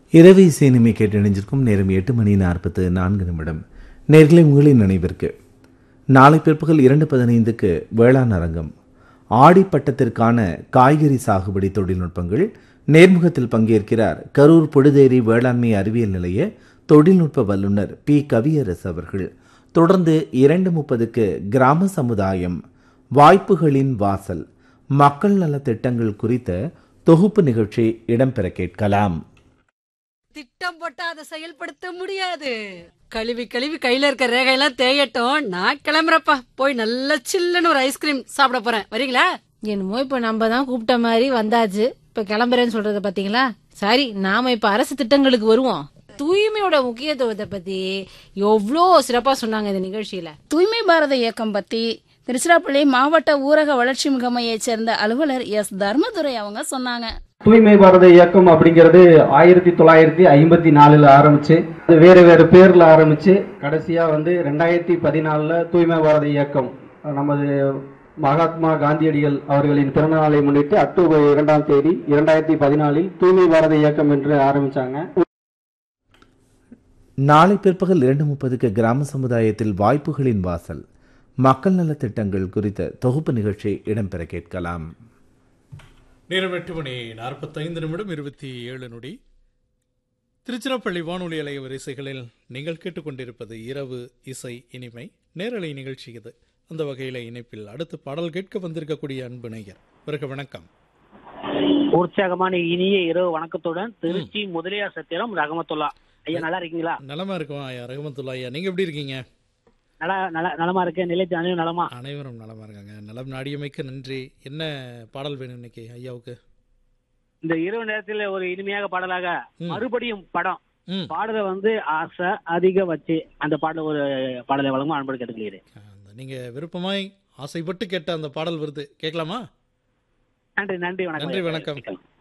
இரவு இசைனிமை கேட்டு இணைஞ்சிருக்கும் நேரம் எட்டு மணி நாற்பத்து நான்கு நிமிடம் நேர்களை உங்களின் நினைவிற்கு நாளை பிற்பகல் இரண்டு பதினைந்துக்கு வேளாண் அரங்கம் ஆடிப்பட்டத்திற்கான காய்கறி சாகுபடி தொழில்நுட்பங்கள் நேர்முகத்தில் பங்கேற்கிறார் கரூர் பொழுதேரி வேளாண்மை அறிவியல் நிலைய தொழில்நுட்ப வல்லுநர் பி கவியரசு அவர்கள் தொடர்ந்து இரண்டு முப்பதுக்கு கிராம சமுதாயம் வாய்ப்புகளின் வாசல் மக்கள் நல திட்டங்கள் குறித்த தொகுப்பு நிகழ்ச்சி இடம்பெற கேட்கலாம் திட்டம் போட்டா அதை செயல்படுத்த முடியாது கழுவி கழுவி கையில இருக்க ரேகையெல்லாம் தேயட்டும் நான் கிளம்புறப்பா போய் நல்ல சில்லுன்னு ஒரு ஐஸ்கிரீம் சாப்பிட போறேன் வரீங்களா என்னமோ இப்ப நம்ம தான் கூப்பிட்ட மாதிரி வந்தாச்சு இப்ப கிளம்புறேன்னு சொல்றத பாத்தீங்களா சரி நாம இப்ப அரசு திட்டங்களுக்கு வருவோம் தூய்மையோட முக்கியத்துவத்தை பத்தி எவ்வளோ சிறப்பா சொன்னாங்க இந்த நிகழ்ச்சியில தூய்மை பாரத இயக்கம் பத்தி திருச்சிராப்பள்ளி மாவட்ட ஊரக வளர்ச்சி முகமையைச் சேர்ந்த அலுவலர் எஸ் தர்மதுரை அவங்க சொன்னாங்க தூய்மை பாரத இயக்கம் அப்படிங்கிறது ஆயிரத்தி தொள்ளாயிரத்தி ஐம்பத்தி நாலுல ஆரம்பிச்சு அது வேறு வேறு பேர்ல ஆரம்பிச்சு கடைசியா வந்து ரெண்டாயிரத்தி பதினாலுல தூய்மை பாரத இயக்கம் நமது மகாத்மா காந்தியடிகள் அவர்களின் பிறந்த நாளை முன்னிட்டு அக்டோபர் இரண்டாம் தேதி இரண்டாயிரத்தி பதினாலில் தூய்மை பாரத இயக்கம் என்று ஆரம்பிச்சாங்க நாளை பிற்பகல் இரண்டு முப்பதுக்கு கிராம சமுதாயத்தில் வாய்ப்புகளின் வாசல் மக்கள் நல திட்டங்கள் குறித்த தொகுப்பு நிகழ்ச்சி இடம்பெற கேட்கலாம் நேரம் எட்டு மணி நாற்பத்தைந்து நிமிடம் இருபத்தி ஏழு நொடி திருச்சிராப்பள்ளி வானொலி அலைய வரிசைகளில் நீங்கள் கேட்டுக்கொண்டிருப்பது இரவு இசை இனிமை நேரலை நிகழ்ச்சி இது அந்த வகையில இணைப்பில் அடுத்த பாடல் கேட்க வந்திருக்கக்கூடிய அன்பு நேயர் பிறகு வணக்கம் உற்சாகமான இனிய இரவு வணக்கத்துடன் திருச்சி முதலியார் சத்திரம் ரகமத்துல்லா ஐயா நல்லா இருக்கீங்களா நலமா இருக்கும் ஐயா ரஹமத்துல்லா ஐயா நீங்க எப்படி இருக்கீங்க நல்லா நல்லா நலமா இருக்கேன் நிலைத்து அனைவரும் நலமா அனைவரும் நலமா இருக்காங்க நலம் நாடியமைக்க நன்றி என்ன பாடல் வேணும் இன்னைக்கு ஐயாவுக்கு இந்த இரவு நேரத்தில் ஒரு இனிமையாக பாடலாக ம். மறுபடியும் படம் ம் பாடலை வந்து ஆசை அதிக வச்சு அந்த பாடல ஒரு பாடலை வழங்கும் அன்போடு கேட்டுக்கிறேன் அந்த நீங்க விருப்பமாய் ஆசைப்பட்டு கேட்ட அந்த பாடல் வருது கேட்கலாமா நன்றி நன்றி வணக்கம் நன்றி, ஐயா. வணக்கம்.